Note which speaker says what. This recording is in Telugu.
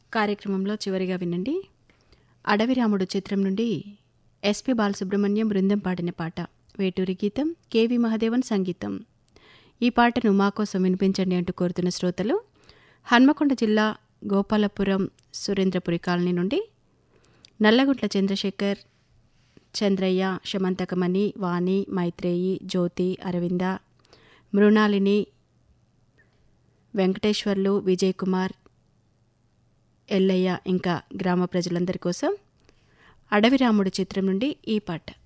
Speaker 1: కార్యక్రమంలో చివరిగా వినండి అడవిరాముడు చిత్రం నుండి ఎస్పి బాలసుబ్రహ్మణ్యం బృందం పాడిన పాట వేటూరి గీతం కెవి మహదేవన్ సంగీతం ఈ పాటను మా కోసం వినిపించండి అంటూ కోరుతున్న శ్రోతలు హన్మకొండ జిల్లా గోపాలపురం సురేంద్రపురి కాలనీ నుండి నల్లగుంట్ల చంద్రశేఖర్ చంద్రయ్య శమంతకమణి వాణి మైత్రేయి జ్యోతి అరవింద మృణాలిని వెంకటేశ్వర్లు విజయ్ కుమార్ ఎల్లయ్య ఇంకా గ్రామ ప్రజలందరి కోసం అడవిరాముడు చిత్రం నుండి ఈ పాట